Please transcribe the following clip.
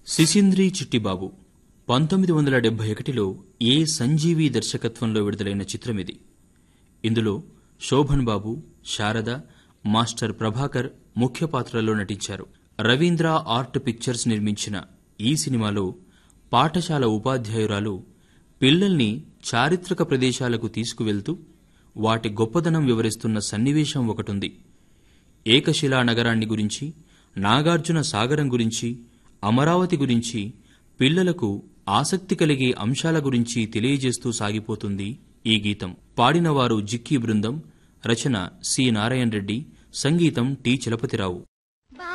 సిసింద్రి చిట్టిబాబు పంతొమ్మిది వందల డెబ్బై ఒకటిలో ఏ సంజీవి దర్శకత్వంలో విడుదలైన చిత్రమిది ఇందులో శోభన్ బాబు శారద మాస్టర్ ప్రభాకర్ ముఖ్య పాత్రల్లో నటించారు రవీంద్ర ఆర్ట్ పిక్చర్స్ నిర్మించిన ఈ సినిమాలో పాఠశాల ఉపాధ్యాయురాలు పిల్లల్ని చారిత్రక ప్రదేశాలకు తీసుకువెళ్తూ వాటి గొప్పదనం వివరిస్తున్న సన్నివేశం ఒకటుంది ఏకశిలా నగరాన్ని గురించి నాగార్జున సాగరం గురించి అమరావతి గురించి పిల్లలకు ఆసక్తి కలిగే అంశాల గురించి తెలియజేస్తూ సాగిపోతుంది ఈ గీతం పాడినవారు జిక్కీ బృందం రచన సి నారాయణ రెడ్డి సంగీతం టి చలపతిరావు